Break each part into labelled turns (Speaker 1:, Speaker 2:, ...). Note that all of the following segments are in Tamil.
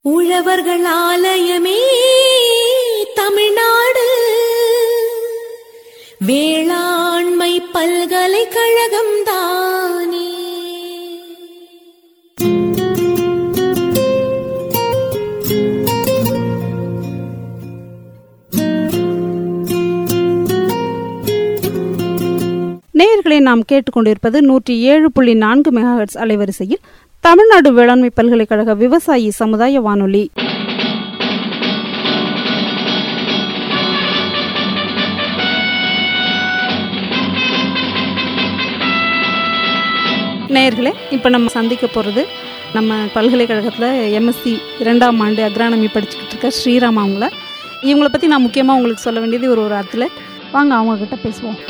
Speaker 1: உழவர்கள் ஆலயமே தமிழ்நாடு வேளாண்மை பல்கலைக்கழகம் தானே
Speaker 2: நேயர்களை நாம் கேட்டுக்கொண்டிருப்பது நூற்றி ஏழு புள்ளி நான்கு மெகாஹெட்ஸ் அலைவரிசையில் தமிழ்நாடு வேளாண்மை பல்கலைக்கழக விவசாயி சமுதாய வானொலி நேயர்களே இப்போ நம்ம சந்திக்க போகிறது நம்ம பல்கலைக்கழகத்தில் எம்எஸ்சி இரண்டாம் ஆண்டு அக்ரானமி படிச்சுக்கிட்டு இருக்க ஸ்ரீராம் அவங்கள இவங்களை பற்றி நான் முக்கியமாக உங்களுக்கு சொல்ல வேண்டியது ஒரு ஒரு அத்லெட் வாங்க அவங்கக்கிட்ட பேசுவோம்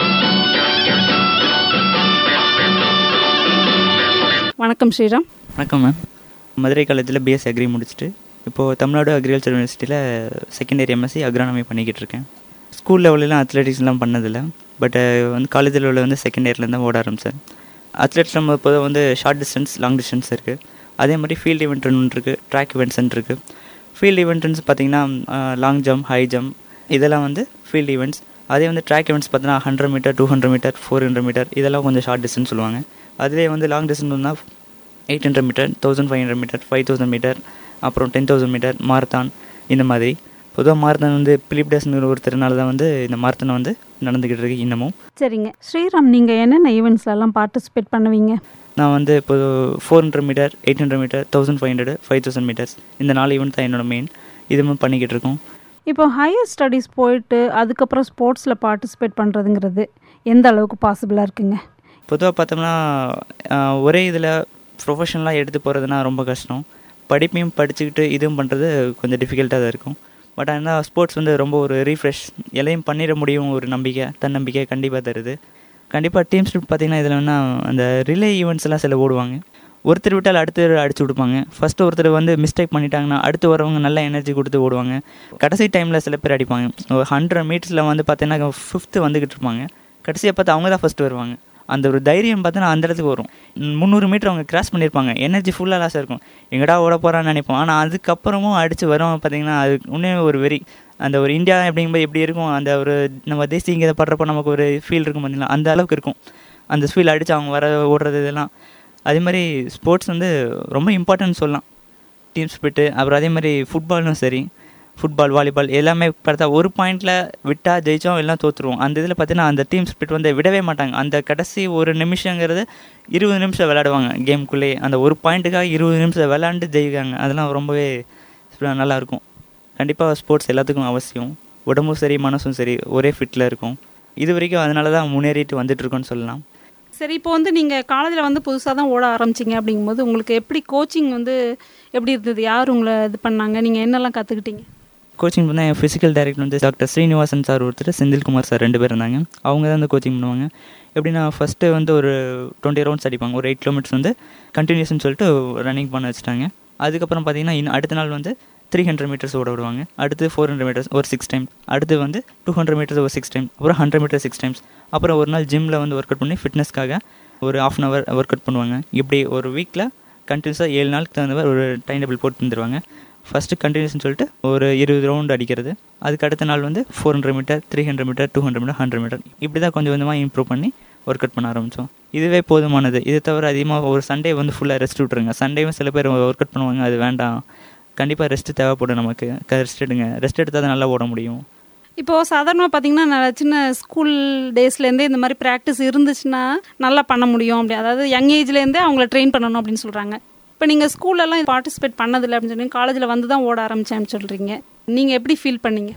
Speaker 2: வணக்கம் ஸ்ரீராம்
Speaker 3: வணக்கம் மேம் மதுரை காலேஜில் பிஎஸ்சி அக்ரி முடிச்சுட்டு இப்போது தமிழ்நாடு அக்ரிகல்ச்சர் யூனிவர்சிட்டியில் செகண்ட் இயர் எம்எஸ்சி அக்ரானமி பண்ணிக்கிட்டு இருக்கேன் ஸ்கூல் லெவலெலாம் அத்லெட்டிக்ஸ்லாம் பண்ணதில்லை பட் வந்து காலேஜ் லெவலில் வந்து செகண்ட் இயர்லேருந்து ஓட ஆரம்பித்தேன் அத்லெட்ஸ் நம்ம இப்போ வந்து ஷார்ட் டிஸ்டன்ஸ் லாங் டிஸ்டன்ஸ் இருக்குது அதே மாதிரி ஃபீல்டு ஈவெண்ட் ஒன்று இருக்குது ட்ராக் ஈவெண்ட்ஸ்ன்னு இருக்குது ஃபீல்டு ஈவெண்ட்ஸ் பார்த்தீங்கன்னா லாங் ஜம்ப் ஹை ஜம்ப் இதெல்லாம் வந்து ஃபீல்டு ஈவெண்ட்ஸ் அதே வந்து ட்ராக் ஈவெண்ட்ஸ் பார்த்தீங்கன்னா hundred metre two hundred metre four hundred metre இதெல்லாம் கொஞ்சம் ஷார்ட் டிஸ்டன்ஸ் சொல்லுவாங்க அதுவே வந்து லாங் டிஸ்டன்ஸ்னா eight hundred metre thousand five hundred metre five thousand metre அப்புறம் டென் தௌசண்ட் மீட்டர் மாரத்தான் இந்த மாதிரி பொதுவாக மாரத்தான் வந்து பிலிப் டேஸ்ங்கிற ஒருத்தர்னால தான் வந்து இந்த மாரத்தானை வந்து நடந்துக்கிட்டு இருக்கு இன்னமும்
Speaker 2: சரிங்க ஸ்ரீராம் நீங்கள் என்னென்ன ஈவெண்ட்ஸ்லலாம் பார்ட்டிசிபேட் பண்ணுவீங்க
Speaker 3: நான் வந்து இப்போ four hundred metre eight hundred metre thousand five hundred five thousand metres இந்த நாலு ஈவெண்ட் தான் என்னோட மெயின் இதுவும் பண்ணிக்கிட்டு இருக்கோம்
Speaker 2: இப்போ ஹையர் ஸ்டடீஸ் போயிட்டு அதுக்கப்புறம் ஸ்போர்ட்ஸில் பார்ட்டிசிபேட் பண்ணுறதுங்கிறது எந்த அளவுக்கு பாசிபிளாக இருக்குங்க
Speaker 3: பொதுவாக பார்த்தோம்னா ஆஹ், ஒரே இதில் ப்ரொஃபஷனலாக எடுத்து போகிறதுனா ரொம்ப கஷ்டம் படிப்பையும் படிச்சுக்கிட்டு இதுவும் பண்ணுறது கொஞ்சம் டிஃபிகல்ட்டாக தான் இருக்கும் பட் ஆனால் ஸ்போர்ட்ஸ் வந்து ரொம்ப ஒரு ரீஃப்ரெஷ் எதையும் பண்ணிட முடியும் ஒரு நம்பிக்கை தன்னம்பிக்கை கண்டிப்பாக தருது கண்டிப்பாக டீம் ஸ்பிரிட் பார்த்தீங்கன்னா இதில் வேணா அந்த ரிலே ஈவெண்ட்ஸ் எல்லாம் சில ஓடுவாங்க ஒருத்தர் விட்டால் அடுத்தர் அடிச்சு கொடுப்பாங்க ஃபர்ஸ்ட் ஒருத்தர் வந்து மிஸ்டேக் பண்ணிட்டாங்கன்னா அடுத்து வரவங்க நல்ல எனர்ஜி கொடுத்து ஓடுவாங்க கடைசி டைமில் சில பேர் அடிப்பாங்க ஒரு ஹண்ட்ரட் மீட்டர்ஸில் வந்து பார்த்தீங்கன்னா ஃபிஃப்த்து வந்துக்கிட்டு இருப்பாங்க கடைசியாக பார்த்து அவங்க தான் ஃபஸ்ட்டு வருவாங்க அந்த ஒரு தைரியம் பார்த்தீங்கன்னா அந்த இடத்துக்கு வரும் முந்நூறு மீட்டர் அவங்க கிராஸ் பண்ணியிருப்பாங்க எனர்ஜி ஃபுல்லாக லாஸ் இருக்கும் எங்கடா ஓட போகிறான்னு நினைப்போம் ஆனால் அதுக்கப்புறமும் அடித்து வரும் பார்த்தீங்கன்னா அது இன்னும் ஒரு வெறி அந்த ஒரு இந்தியா அப்படிங்கும்போது எப்படி இருக்கும் அந்த ஒரு நம்ம தேசியங்கதை படுறப்போ நமக்கு ஒரு ஃபீல் இருக்கும் பார்த்தீங்களா அந்த அளவுக்கு இருக்கும் அந்த ஃபீல் அடித்து அவங்க வர ஓடுறது இதெல்லாம் அதே மாதிரி ஸ்போர்ட்ஸ் வந்து ரொம்ப இம்பார்ட்டன்ட் சொல்லலாம் டீம் ஸ்பிரிட்டு அப்புறம் அதே மாதிரி ஃபுட்பாலும் சரி ஃபுட்பால் வாலிபால் எல்லாமே பார்த்தா ஒரு பாயிண்டில் விட்டால் ஜெயிச்சோம் எல்லாம் தோற்றுருவோம் அந்த இதில் பார்த்தீங்கன்னா அந்த டீம் ஸ்பிரிட் வந்து விடவே மாட்டாங்க அந்த கடைசி ஒரு நிமிஷங்கிறது இருபது நிமிஷம் விளையாடுவாங்க கேமுக்குள்ளேயே அந்த ஒரு பாயிண்ட்டுக்காக இருபது நிமிஷம் விளையாண்டு ஜெயிக்காங்க அதெல்லாம் ரொம்பவே நல்லாயிருக்கும் கண்டிப்பாக ஸ்போர்ட்ஸ் எல்லாத்துக்கும் அவசியம் உடம்பும் சரி மனசும் சரி ஒரே ஃபிட்டில் இருக்கும் இது வரைக்கும் அதனால தான் முன்னேறிட்டு வந்துட்டுருக்கோன்னு சொல்லலாம்
Speaker 2: சரி இப்போ வந்து நீங்கள் காலேஜில் வந்து புதுசாக தான் ஓட ஆரம்பிச்சிங்க அப்படிங்கும்போது உங்களுக்கு எப்படி கோச்சிங் வந்து எப்படி இருந்தது யார் உங்களை இது பண்ணாங்க நீங்கள் என்னெல்லாம் கற்றுக்கிட்டீங்க
Speaker 3: கோச்சிங் பண்ணால் என் ஃபிசிக்கல் டைரக்டர் வந்து டாக்டர் ஸ்ரீனிவாசன் சார் ஒருத்தர் செந்தில்குமார் சார் ரெண்டு பேர் இருந்தாங்க அவங்க தான் வந்து கோச்சிங் பண்ணுவாங்க எப்படின்னா ஃபஸ்ட்டு வந்து ஒரு டுவெண்ட்டி ரவுண்ட்ஸ் அடிப்பாங்க ஒரு எயிட் கிலோமீட்டர்ஸ் வந்து கண்டினியூஸ்னு சொல்லிட்டு ரன்னிங் பண்ண வச்சுட்டாங்க அதுக்கப்புறம் பார்த்தீங்கன்னா இன்னும் அடுத்த நாள் வந்து த்ரீ ஹண்ட்ரட் மீட்டர்ஸ் ஓட விடுவாங்க அடுத்து ஃபோர் ஹண்ட்ரட் மீட்டர்ஸ் ஒரு சிக்ஸ் டைம் அடுத்து வந்து டூ ஹண்ட்ரட் மீட்டர்ஸ் ஒரு சிக்ஸ் டைம் அப்புறம் ஹண்ட்ரட் மீட்டர் சிக்ஸ் டைம்ஸ் அப்புறம் ஒரு நாள் ஜிம்மில் வந்து ஒர்க் அவுட் பண்ணி ஃபிட்னஸ்க்காக ஒரு half an hour work out பண்ணுவாங்க இப்படி ஒரு வீக்கில் கண்டினியூஸாக ஏழு நாளுக்கு தகுந்த மாதிரி ஒரு டைம் டேபிள் போட்டு தந்துடுவாங்க ஃபஸ்ட்டு கண்டினியூஸ்னு சொல்லிட்டு ஒரு இருபது ரவுண்ட் அடிக்கிறது அதுக்கு அடுத்த நாள் வந்து four hundred metre three hundred metre two hundred metre hundred metre இப்படி தான் கொஞ்சம் கொஞ்சமாக இம்ப்ரூவ் பண்ணி ஒர்க் அவுட் பண்ண ஆரம்பித்தோம் இதுவே போதுமானது இது தவிர அதிகமாக ஒரு சண்டே வந்து ஃபுல்லாக ரெஸ்ட் விட்ருங்க சண்டேவும் சில பேர் ஒர்க் அவுட் பண்ணுவாங்க அது வேண்டாம் கண்டிப்பாக ரெஸ்ட் தேவைப்படும் நமக்கு ரெஸ்ட் எடுங்க ரெஸ்ட் எடுத்தால் தான் நல்லா ஓட முடியும்
Speaker 2: இப்போது சாதாரணமாக பார்த்தீங்கன்னா நல்ல சின்ன ஸ்கூல் டேஸ்லேருந்தே இந்த மாதிரி ப்ராக்டிஸ் இருந்துச்சுன்னா நல்லா பண்ண முடியும் அப்படி அதாவது யங் ஏஜ்லேருந்தே அவங்கள ட்ரெயின் பண்ணணும் அப்படின்னு சொல்கிறாங்க இப்போ நீங்கள் ஸ்கூல்லலாம் பார்ட்டிசிபேட் பண்ணதில்லை அப்படின்னு சொல்லி காலேஜில் வந்து தான் ஓட ஆரம்பித்தேன்னு சொல்கிறீங்க நீங்கள் எப்படி ஃபீல் பண்ணீங்க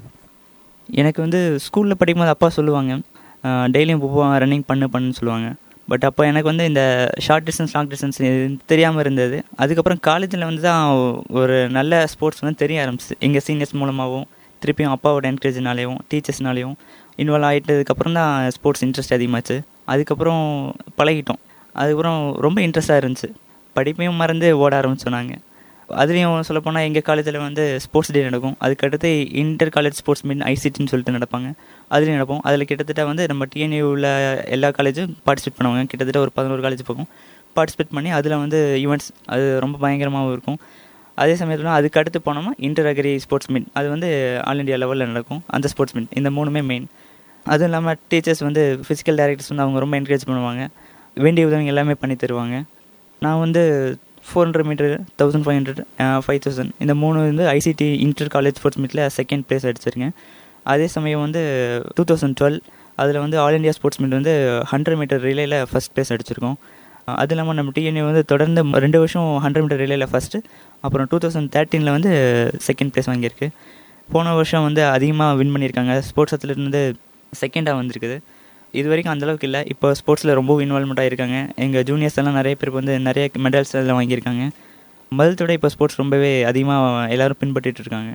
Speaker 3: எனக்கு வந்து ஸ்கூலில் படிக்கும்போது அப்பா சொல்லுவாங்க டெய்லியும் போவோம் ரன்னிங் பண்ணு பண்ணுன்னு சொல்லுவாங்க பட் அப்போ எனக்கு வந்து இந்த ஷார்ட் டிஸ்டன்ஸ் லாங் டிஸ்டன்ஸ் தெரியாமல் இருந்தது அதுக்கப்புறம் காலேஜில் வந்து தான் ஒரு நல்ல ஸ்போர்ட்ஸ் வந்து தெரிய ஆரம்பிச்சு எங்கள் சீனியர்ஸ் மூலமாகவும் திருப்பியும் அப்பாவோட என்கரேஜ்னாலேயும் டீச்சர்ஸ்னாலேயும் இன்வால்வ் ஆகிட்டதுக்கப்புறம் தான் ஸ்போர்ட்ஸ் இன்ட்ரெஸ்ட் அதிகமாச்சு அதுக்கப்புறம் பழகிட்டோம் அதுக்கப்புறம் ரொம்ப இன்ட்ரெஸ்ட்டாக இருந்துச்சு படிப்பையும் மறந்து ஓட ஆரம்பித்தோம் நாங்கள் அதுலேயும் சொல்லப்போனால் எங்கள் காலேஜில் வந்து ஸ்போர்ட்ஸ் டே நடக்கும் அதுக்கடுத்து இன்டர் காலேஜ் ஸ்போர்ட்ஸ் மீட் ஐசிடின்னு சொல்லிட்டு நடப்பாங்க அதுலேயும் நடப்போம் அதில் கிட்டத்தட்ட வந்து நம்ம டிஎன்யூ உள்ள எல்லா காலேஜும் பார்ட்டிசிபேட் பண்ணுவாங்க கிட்டத்தட்ட ஒரு பதினோரு காலேஜ் பக்கம் பார்ட்டிசிபேட் பண்ணி அதில் வந்து ஈவெண்ட்ஸ் அது ரொம்ப பயங்கரமாகவும் இருக்கும் அதே சமயத்தில் அதுக்கு அடுத்து போனோம்னா இன்டர் அக்ரி ஸ்போர்ட்ஸ் மீட் அது வந்து ஆல் இண்டியா லெவலில் நடக்கும் அந்த ஸ்போர்ட்ஸ் மீட் இந்த மூணுமே மெயின் அதுவும் இல்லாமல் டீச்சர்ஸ் வந்து ஃபிசிக்கல் டைரக்டர்ஸ் வந்து அவங்க ரொம்ப என்கரேஜ் பண்ணுவாங்க வேண்டிய உதவிங்க எல்லாமே பண்ணி தருவாங்க நான் வந்து four hundred metre thousand five hundred five thousand இந்த மூணு வந்து ஐசிடி இன்டர் காலேஜ் ஸ்போர்ட்ஸ் மீட்டில் செகண்ட் ப்ளேஸ் அடிச்சிருக்கேன் அதே சமயம் வந்து டூ தௌசண்ட் டுவெல் அதில் வந்து ஆல் இண்டியா ஸ்போர்ட்ஸ் மீட் வந்து ஹண்ட்ரட் மீட்டர் ரிலேயில் ஃபஸ்ட் ப்ளேஸ் அடிச்சிருக்கோம் அது இல்லாமல் நம்ம டிஎன்ஏ வந்து தொடர்ந்து ரெண்டு வருஷம் ஹண்ட்ரட் மீட்டர் ரிலேயில் ஃபஸ்ட்டு அப்புறம் டூ தௌசண்ட் தேர்ட்டீனில் வந்து செகண்ட் ப்ளேஸ் வாங்கியிருக்கு போன வருஷம் வந்து அதிகமாக வின் பண்ணியிருக்காங்க ஸ்போர்ட்ஸ் அத்துலேருந்து செகண்டாக வந்திருக்குது இது வரைக்கும் அந்தளவுக்கு இல்லை இப்போ ஸ்போர்ட்ஸில் ரொம்ப இன்வால்மெண்ட் ஆகிருக்காங்க எங்கள் ஜூனியர்ஸ் எல்லாம் நிறைய பேர் வந்து நிறைய மெடல்ஸ் எல்லாம் வாங்கியிருக்காங்க முதலத்தோட இப்போ ஸ்போர்ட்ஸ் ரொம்பவே அதிகமாக எல்லோரும் பின்பற்றிட்டு இருக்காங்க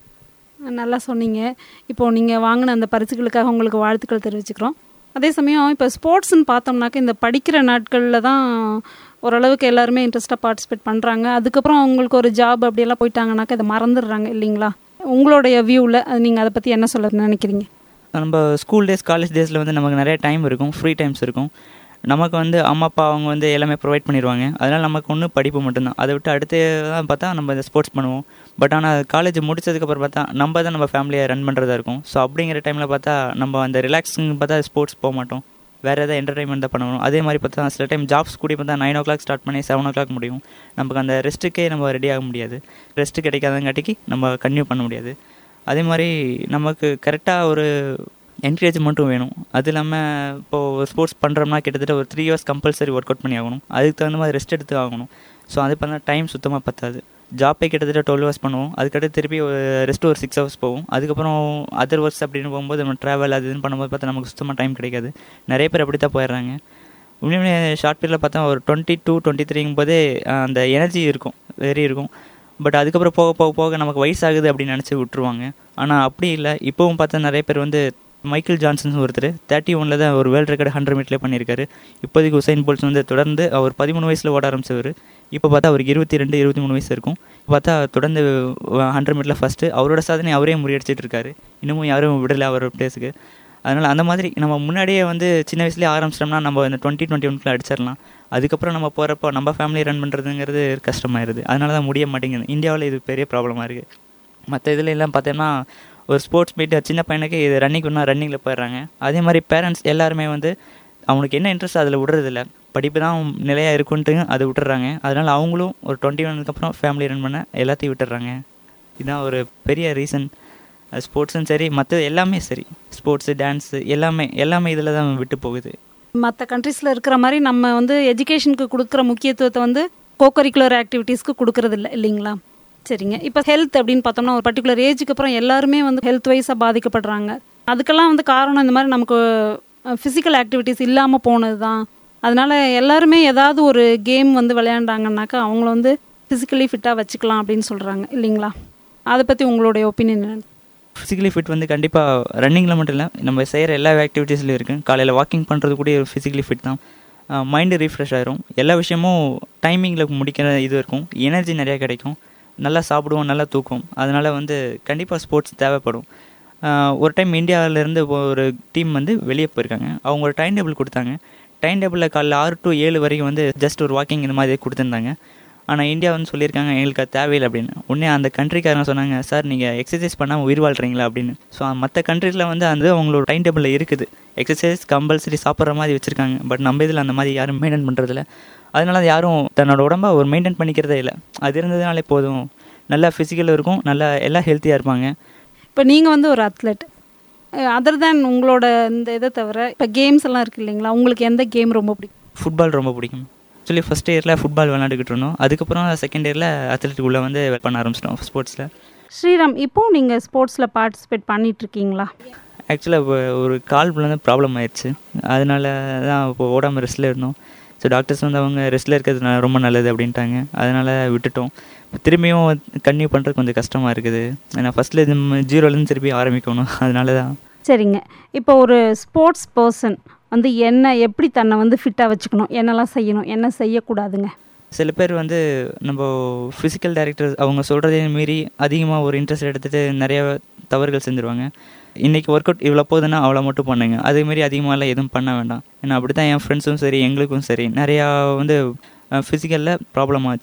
Speaker 2: நல்லா சொன்னீங்க இப்போ நீங்கள் வாங்கின அந்த பரிசுகளுக்காக உங்களுக்கு வாழ்த்துக்கள் தெரிவிச்சுக்கிறோம் அதே சமயம் இப்போ ஸ்போர்ட்ஸ்னு பார்த்தோம்னாக்க இந்த படிக்கிற நாட்களில் தான் ஓரளவுக்கு எல்லாருமே இன்ட்ரெஸ்ட்டாக பார்ட்டிசிபேட் பண்ணுறாங்க அதுக்கப்புறம் அவங்களுக்கு ஒரு ஜாப் அப்படியெல்லாம் போயிட்டாங்கனாக்கா இதை மறந்துடுறாங்க இல்லைங்களா உங்களுடைய வியூவில் அது நீங்கள் அதை பற்றி என்ன சொல்ல நினைக்கிறீங்க
Speaker 3: நம்ம ஸ்கூல் டேஸ் காலேஜ் டேஸில் வந்து நமக்கு நிறைய டைம் இருக்கும் ஃப்ரீ டைம்ஸ் இருக்கும் நமக்கு வந்து அம்மா அப்பா அவங்க வந்து எல்லாமே ப்ரொவைட் பண்ணிடுவாங்க அதனால் நமக்கு ஒன்று படிப்பு மட்டும்தான் அதை விட்டு அடுத்து தான் பார்த்தா நம்ம இந்த ஸ்போர்ட்ஸ் பண்ணுவோம் பட் ஆனால் காலேஜ் முடிச்சதுக்கப்புறம் பார்த்தா நம்ம தான் நம்ம ஃபேமிலியை ரன் பண்ணுறதா இருக்கும் ஸோ அப்படிங்கிற டைமில் பார்த்தா நம்ம அந்த ரிலாக்ஸிங் பார்த்தா ஸ்போர்ட்ஸ் போக மாட்டோம் வேறு எதாவது என்டர்டைன்மெண்ட் தான் பண்ணணும் அதே மாதிரி பார்த்தா சில டைம் ஜாப்ஸ் கூட பார்த்தா நைன் ஓ கிளாக் ஸ்டார்ட் பண்ணி செவன் ஓ கிளாக் முடியும் நமக்கு அந்த ரெஸ்ட்டுக்கே நம்ம ரெடி ஆக முடியாது ரெஸ்ட்டு கிடைக்காதங்காட்டிக்கு நம்ம கன்டினியூ பண்ண முடியாது அதே மாதிரி நமக்கு கரெக்டாக ஒரு என்கரேஜ்மெண்ட்டும் வேணும் அது இல்லாமல் இப்போது ஸ்போர்ட்ஸ் பண்ணுறோம்னா கிட்டத்தட்ட ஒரு three years compulsory work out பண்ணி ஆகணும் அதுக்கு தகுந்த மாதிரி ரெஸ்ட் எடுத்து ஆகணும் ஸோ அது பண்ண டைம் சுத்தமாக பத்தாது ஜாப்பே கிட்டத்தட்ட டுவெல் ஹவர்ஸ் பண்ணுவோம் அதுக்கடுத்து திருப்பி ஒரு ரெஸ்ட் ஒரு சிக்ஸ் ஹவர்ஸ் போகும் அதுக்கப்புறம் அதர் ஒர்க்ஸ் அப்படின்னு போகும்போது நம்ம ட்ராவல் அது இதுன்னு பண்ணும்போது பார்த்தா நமக்கு சுத்தமாக டைம் கிடைக்காது நிறைய பேர் அப்படி தான் போயிடுறாங்க உண்மையுமே ஷார்ட் பீரியடில் பார்த்தா ஒரு டுவெண்ட்டி டூ டுவெண்ட்டி த்ரீங்கும் போதே அந்த எனர்ஜி இருக்கும் வெறி இருக்கும் பட் அதுக்கப்புறம் போக போக போக நமக்கு வயசாகுது அப்படின்னு நினச்சி விட்டுருவாங்க ஆனால் அப்படி இல்லை இப்போவும் பார்த்தா நிறைய பேர் வந்து மைக்கேல் ஜான்சன் ஒருத்தர் தேர்ட்டி ஒனில் தான் ஒரு வேர்ல்டு ரெக்கார்டு ஹண்ட்ரட் மீட்டர்லேயே பண்ணியிருக்காரு இப்போதைக்கு உசைன் போல்ஸ் வந்து தொடர்ந்து அவர் பதிமூணு வயசில் ஓட ஆரம்பிச்சவர் இப்போ பார்த்தா அவருக்கு இருபத்தி ரெண்டு இருபத்தி மூணு வயசு இருக்கும் பார்த்தா தொடர்ந்து ஹண்ட்ரட் மீட்டரில் ஃபஸ்ட்டு அவரோட சாதனை அவரே முறியடிச்சிட்டு இருக்காரு இன்னமும் யாரும் விடலை அவர் பிளேஸுக்கு அதனால் அந்த மாதிரி நம்ம முன்னாடியே வந்து சின்ன வயசுலேயே ஆரம்பிச்சிட்டோம்னா நம்ம இந்த டுவெண்ட்டி டுவெண்ட்டி ஒன்க்குள்ள அடிச்சிடலாம் அதுக்கப்புறம் நம்ம போகிறப்போ நம்ம ஃபேமிலி ரன் பண்ணுறதுங்கிறது கஷ்டமாயிருது அதனால தான் முடிய மாட்டேங்குது இந்தியாவில் இது பெரிய ப்ராப்ளமாக இருக்குது மற்ற இதில் எல்லாம் பார்த்தோம்னா ஒரு ஸ்போர்ட்ஸ் மீட் சின்ன பையனுக்கு இது ரன்னிங் பண்ணால் ரன்னிங்கில் போயிடுறாங்க அதே மாதிரி பேரண்ட்ஸ் எல்லாருமே வந்து அவனுக்கு என்ன இன்ட்ரெஸ்ட் அதில் விடுறதில்ல படிப்பு தான் நிலையாக இருக்குன்ட்டு அதை விட்டுறாங்க அதனால் அவங்களும் ஒரு டுவெண்ட்டி ஒனுக்கு ஃபேமிலி ரன் பண்ண எல்லாத்தையும் விட்டுறாங்க இதுதான் ஒரு பெரிய ரீசன் ஸ்போர்ட்ஸும் சரி மற்ற எல்லாமே சரி ஸ்போர்ட்ஸு டான்ஸு எல்லாமே எல்லாமே இதில் தான் விட்டு போகுது
Speaker 2: மற்ற கண்ட்ரீஸில் இருக்கிற மாதிரி நம்ம வந்து எஜுகேஷனுக்கு கொடுக்குற முக்கியத்துவத்தை வந்து கோகரிக்குலர் ஆக்டிவிட்டீஸ்க்கு கொடுக்கறது இல்லை இல்லைங்களா சரிங்க இப்போ ஹெல்த் அப்படின்னு பார்த்தோம்னா ஒரு பர்டிகுலர் ஏஜுக்கு அப்புறம் எல்லாருமே வந்து ஹெல்த் வைஸாக பாதிக்கப்படுறாங்க அதுக்கெல்லாம் வந்து காரணம் இந்த மாதிரி நமக்கு ஃபிசிக்கல் ஆக்டிவிட்டீஸ் இல்லாமல் போனது தான் அதனால எல்லாருமே ஏதாவது ஒரு கேம் வந்து விளையாண்டாங்கன்னாக்கா அவங்கள வந்து ஃபிசிக்கலி ஃபிட்டாக வச்சுக்கலாம் அப்படின்னு சொல்கிறாங்க இல்லைங்களா அதை பற்றி உங்களுடைய ஒப்பீனியன் என்ன
Speaker 3: ஃபிசிக்கலி ஃபிட் வந்து கண்டிப்பாக ரன்னிங்கில் மட்டும் இல்லை நம்ம செய்கிற எல்லா ஆக்டிவிட்டீஸ்லையும் இருக்குது காலையில் வாக்கிங் பண்ணுறது கூட ஃபிசிக்கலி ஃபிட் தான் மைண்டு ரீஃப்ரெஷ் ஆயிரும் எல்லா விஷயமும் டைமிங்கில் முடிக்கிற இது இருக்கும் எனர்ஜி நிறையா கிடைக்கும் நல்லா சாப்பிடுவோம் நல்லா தூக்கும் அதனால் வந்து கண்டிப்பாக ஸ்போர்ட்ஸ் தேவைப்படும் ஒரு டைம் இந்தியாவிலேருந்து ஒரு டீம் வந்து வெளியே போயிருக்காங்க அவங்க ஒரு டைம் டேபிள் கொடுத்தாங்க டைம் டேபிளில் காலைல ஆறு டு ஏழு வரைக்கும் வந்து ஜஸ்ட் ஒரு வாக்கிங் இந்த மாதிரி கொடுத்துருந்தாங்க ஆனால் இந்தியா வந்து சொல்லியிருக்காங்க எங்களுக்கு அது தேவையில்லை அப்படின்னு உடனே அந்த கண்ட்ரிக்காரங்க சொன்னாங்க சார் நீங்கள் எக்ஸசைஸ் பண்ணாமல் உயிர் வாழ்கிறீங்களா அப்படின்னு ஸோ மற்ற கண்ட்ரியில் வந்து அந்த அவங்களோட டைம் டேபிளில் இருக்குது எக்ஸசைஸ் கம்பல்சரி சாப்பிட்ற மாதிரி வச்சுருக்காங்க பட் நம்ம இதில் அந்த மாதிரி யாரும் மெயின்டைன் பண்ணுறதில்ல அதனால யாரும் தன்னோட உடம்ப ஒரு மெயின்டைன் பண்ணிக்கிறதே இல்லை அது இருந்ததுனாலே போதும் நல்லா ஃபிசிக்கல் இருக்கும் நல்லா எல்லாம் ஹெல்த்தியாக இருப்பாங்க
Speaker 2: இப்போ நீங்கள் வந்து ஒரு அத்லெட் அதர் தேன் உங்களோட இந்த இதை தவிர இப்போ கேம்ஸ் எல்லாம் இருக்கு இல்லைங்களா உங்களுக்கு எந்த கேம் ரொம்ப பிடிக்கும்
Speaker 3: ஃபுட்பால் ரொம்ப பிடிக்கும் ஆக்சுவலி ஃபஸ்ட் இயரில் ஃபுட்பால் விளாண்டுக்கிட்டு இருந்தோம் அதுக்கப்புறம் செகண்ட் இயரில் அத்லெட்டிக்குள்ளே வந்து பண்ண ஆரம்பிச்சிட்டோம் ஸ்போர்ட்ஸில்
Speaker 2: ஸ்ரீராம் இப்போ நீங்கள் ஸ்போர்ட்ஸில் பார்ட்டிசிபேட் பண்ணிட்டு இருக்கீங்களா
Speaker 3: ஆக்சுவலாக இப்போ ஒரு கால் வந்து ப்ராப்ளம் ஆயிடுச்சு அதனால தான் இப்போ ஓடாமல் ரெஸ்ட்டில் இருந்தோம் ஸோ டாக்டர்ஸ் வந்து அவங்க ரெஸ்ட்டில் இருக்கிறது ரொம்ப நல்லது அப்படின்ட்டாங்க அதனால் விட்டுட்டோம் திரும்பியும் கன்டினியூ பண்ணுறது கொஞ்சம் கஷ்டமாக இருக்குது ஏன்னா ஃபஸ்ட்டில் ஜீரோலேருந்து திருப்பி ஆரம்பிக்கணும் அதனால தான்
Speaker 2: சரிங்க இப்போ ஒரு ஸ்போர்ட்ஸ் பர்சன் வந்து என்ன எப்படி தன்னை வந்து ஃபிட்டாக வச்சுக்கணும் என்னெல்லாம் செய்யணும் என்ன செய்யக்கூடாதுங்க
Speaker 3: சில பேர் வந்து நம்ம ஃபிசிக்கல் டைரக்டர் அவங்க சொல்கிறதே மீறி அதிகமாக ஒரு இன்ட்ரெஸ்ட் எடுத்துகிட்டு நிறைய தவறுகள் செஞ்சுருவாங்க இன்றைக்கி ஒர்க் அவுட் இவ்வளோ போகுதுன்னா அவ்வளோ மட்டும் பண்ணுங்க அதேமாரி அதிகமாகலாம் எதுவும் பண்ண வேண்டாம் ஏன்னா அப்படி தான் என் ஃப்ரெண்ட்ஸும் சரி எங்களுக்கும் சரி நிறையா வந்து ஃபிசிக்கலில் ப்ராப்ளம் ஆச்சு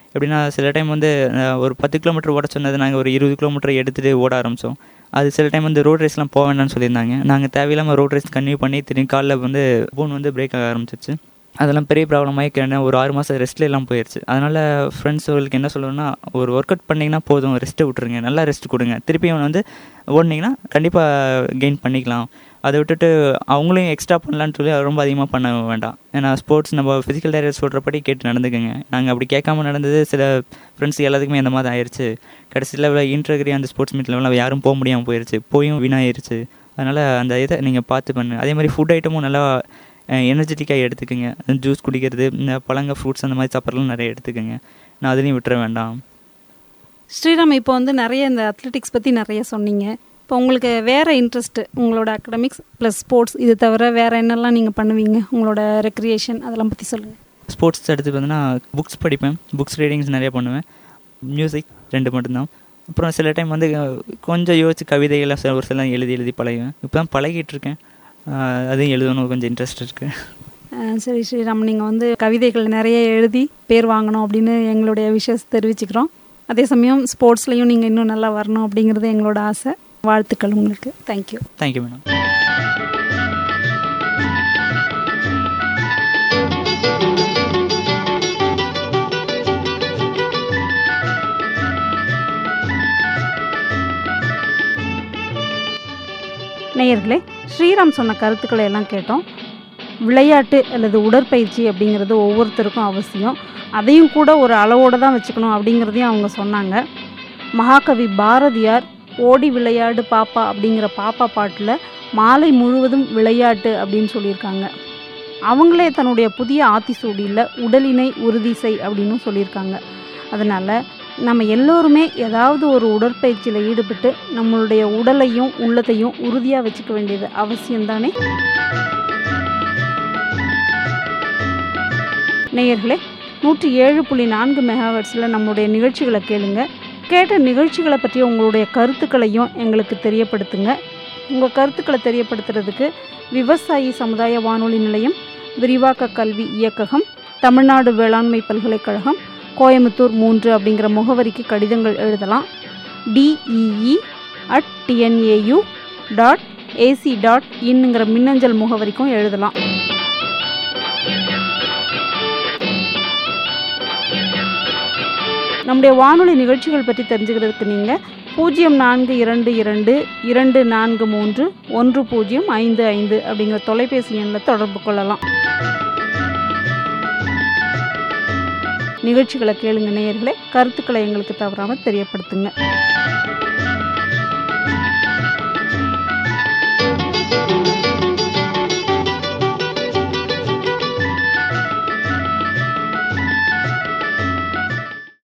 Speaker 3: எப்படின்னா சில டைம் வந்து அஹ், ஒரு பத்து கிலோமீட்டர் ஓட சொன்னது நாங்கள் ஒரு இருபது கிலோமீட்டர் எடுத்துகிட்டு ஓட ஆரம்பித்தோம் அது சில டைம் வந்து ரோட் ரேஸ்லாம் போக வேண்டாம்னு சொல்லியிருந்தாங்க நாங்கள் தேவையில்லாமல் ரோட் ரேஸ் கன்டினியூ பண்ணி திரும்பி காலில் வந்து போன் வந்து பிரேக் ஆக ஆரம்பிச்சிருச்சு அதெல்லாம் பெரிய ப்ராப்ளம் ஆகி ஒரு ஆறு மாதம் ரெஸ்ட்ல எல்லாம் போயிடுச்சு அதனால் ஃப்ரெண்ட்ஸுகளுக்கு என்ன சொல்லணும்னா ஒரு ஒர்க் அவுட் பண்ணிங்கன்னா போதும் ரெஸ்ட்டை விட்டுருங்க நல்லா ரெஸ்ட் கொடுங்க திருப்பியும் வந்து ஓடினீங்கன்னா கண்டிப்பாக கெயின் பண்ணிக்கலாம் அதை விட்டுட்டு அவங்களையும் எக்ஸ்ட்ரா பண்ணலான்னு சொல்லி ரொம்ப அதிகமாக பண்ண வேண்டாம் ஏன்னா ஸ்போர்ட்ஸ் நம்ம ஃபிசிக்கல் டைரக்டர் சொல்கிறபடி கேட்டு நடந்துக்கோங்க நாங்கள் அப்படி கேட்காம நடந்தது சில ஃப்ரெண்ட்ஸ் எல்லாத்துக்குமே இந்த மாதிரி ஆயிடுச்சு கடைசி லெவலில் இன்டர்கிரி அந்த ஸ்போர்ட்ஸ் மீட் லெவலில் யாரும் போக முடியாமல் போயிடுச்சு போயும் வீணாயிருச்சு அதனால் அந்த இதை நீங்கள் பார்த்து பண்ணுங்க அதே மாதிரி ஃபுட் ஐட்டமும் நல்லா எனர்ஜெட்டிக்காக எடுத்துக்கோங்க ஜூஸ் குடிக்கிறது இந்த பழங்க ஃப்ரூட்ஸ் அந்த மாதிரி சாப்பிட்றதுலாம் நிறைய எடுத்துக்கோங்க நான் அதுலேயும் விட்டுற வேண்டாம்
Speaker 2: ஸ்ரீராம் இப்போ வந்து நிறைய இந்த அத்லெட்டிக்ஸ் பற்றி நிறைய சொன்னீங்க இப்போ உங்களுக்கு வேறு இன்ட்ரெஸ்ட்டு உங்களோட அகடமிக்ஸ் ப்ளஸ் ஸ்போர்ட்ஸ் இது தவிர வேறு என்னெல்லாம் நீங்கள் பண்ணுவீங்க உங்களோட ரெக்ரியேஷன் அதெல்லாம் பற்றி சொல்லுங்கள்
Speaker 3: ஸ்போர்ட்ஸ் எடுத்து பார்த்தீங்கன்னா புக்ஸ் படிப்பேன் புக்ஸ் ரீடிங்ஸ் நிறைய பண்ணுவேன் மியூசிக் ரெண்டு மட்டும்தான் அப்புறம் சில டைம் வந்து அஹ், கொஞ்சம் யோசிச்சு கவிதைகள்லாம் சில ஒரு சில எழுதி எழுதி பழகுவேன் இப்போ தான் பழகிட்டு இருக்கேன் அஹ், அதையும் எழுதணும் கொஞ்சம் இன்ட்ரெஸ்ட் இருக்குது
Speaker 2: அஹ் சரி ஸ்ரீராம் நீங்கள் வந்து கவிதைகள் நிறைய எழுதி பேர் வாங்கணும் அப்படின்னு எங்களுடைய விஷஸ் தெரிவிச்சுக்கிறோம் அதே சமயம் ஸ்போர்ட்ஸ்லையும் நீங்கள் இன்னும் நல்லா வரணும் அப்படிங்கிறது எங்களோட ஆசை வாழ்த்துக்கள் உங்களுக்கு தேங்க்யூ
Speaker 3: தேங்க்யூ மேடம்
Speaker 2: நேயர்களே ஸ்ரீராம் சொன்ன கருத்துக்களை எல்லாம் கேட்டோம் விளையாட்டு அல்லது உடற்பயிற்சி அப்படிங்கிறது ஒவ்வொருத்தருக்கும் அவசியம் அதையும் கூட ஒரு அளவோடு தான் வச்சுக்கணும் அப்படிங்கிறதையும் அவங்க சொன்னாங்க மகாகவி பாரதியார் ஓடி விளையாடு பாப்பா அப்படிங்கிற பாப்பா பாட்டில் மாலை முழுவதும் விளையாட்டு அப்படின்னு சொல்லியிருக்காங்க அவங்களே தன்னுடைய புதிய ஆத்திசூடியில் உடலினை உறுதி செய் அப்படின்னு சொல்லியிருக்காங்க அதனால் நம்ம எல்லோருமே ஏதாவது ஒரு உடற்பயிற்சியில் ஈடுபட்டு நம்மளுடைய உடலையும் உள்ளத்தையும் உறுதியாக வச்சுக்க வேண்டியது அவசியம்தானே நேயர்களே நூற்றி ஏழு புள்ளி நான்கு மெகாஹெர்ட்ஸில் நம்மளுடைய நிகழ்ச்சிகளை கேளுங்க கேட்ட நிகழ்ச்சிகளை பற்றி உங்களுடைய கருத்துக்களையும் எங்களுக்கு தெரியப்படுத்துங்க உங்கள் கருத்துக்களை தெரியப்படுத்துறதுக்கு விவசாயி சமுதாய வானொலி நிலையம் விரிவாக்க கல்வி இயக்ககம் தமிழ்நாடு வேளாண்மை பல்கலைக்கழகம் கோயம்புத்தூர் மூன்று அப்படிங்கிற முகவரிக்கு கடிதங்கள் எழுதலாம் DEE at TNAU dot ac dot இன்னுங்கிற மின்னஞ்சல் முகவரிக்கும் எழுதலாம் நம்முடைய வானொலி நிகழ்ச்சிகள் பற்றி தெரிஞ்சுக்கிறதுக்கு நீங்கள் பூஜ்ஜியம் நான்கு இரண்டு இரண்டு இரண்டு நான்கு மூன்று ஒன்று பூஜ்ஜியம் ஐந்து ஐந்து அப்படிங்கிற தொலைபேசி எண்ணில் தொடர்பு கொள்ளலாம் நிகழ்ச்சிகளை கேளுங்க நேயர்களே கருத்துக்களை எங்களுக்கு தவறாமல் தெரியப்படுத்துங்க